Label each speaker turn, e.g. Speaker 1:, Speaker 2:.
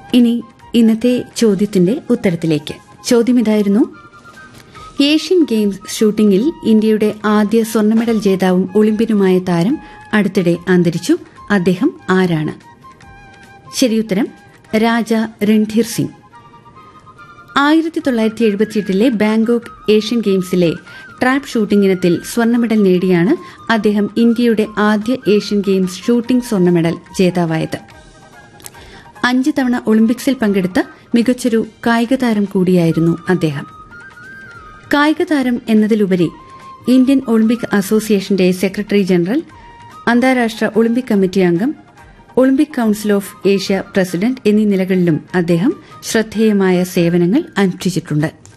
Speaker 1: ഇനി ഇന്നത്തെ ചോദ്യത്തിന്റെ ഉത്തരത്തിലേക്ക് ചോദ്യം ഇതായിരുന്നു ഏഷ്യൻ ഗെയിംസ് ഷൂട്ടിംഗിൽ ഇന്ത്യയുടെ ആദ്യ സ്വർണ്ണ മെഡൽ ജേതാവും ഒളിമ്പ്യനുമായ താരം അടുത്തിടെ അന്തരിച്ചു അദ്ദേഹം ആരാണ് ശരിയുത്തരം രാജ രൺധീർ സിംഗ് ആയിരത്തി തൊള്ളായിരത്തി എഴുപത്തിയെട്ടിലെ ബാങ്കോക്ക് ഏഷ്യൻ ഗെയിംസിലെ ട്രാപ്പ് ഷൂട്ടിംഗ് ഇനത്തിൽ സ്വർണ്ണ മെഡൽ നേടിയാണ് അദ്ദേഹം ഇന്ത്യയുടെ ആദ്യ ഏഷ്യൻ ഗെയിംസ് ഷൂട്ടിംഗ് സ്വർണ്ണ മെഡൽ ജേതാവായത് അഞ്ച് തവണ ഒളിമ്പിക്സിൽ പങ്കെടുത്ത മികച്ചൊരു കായിക താരം കൂടിയായിരുന്നു അദ്ദേഹം കായിക താരം എന്നതിലുപരി ഇന്ത്യൻ ഒളിമ്പിക് അസോസിയേഷന്റെ സെക്രട്ടറി ജനറൽ അന്താരാഷ്ട്ര ഒളിമ്പിക് കമ്മിറ്റി അംഗം Olympic council of Asia president എന്നീ നിലകളിലും അദ്ദേഹം ശ്രദ്ധേയമായ സേവനങ്ങൾ അനുഷ്ഠിച്ചിട്ടുണ്ട്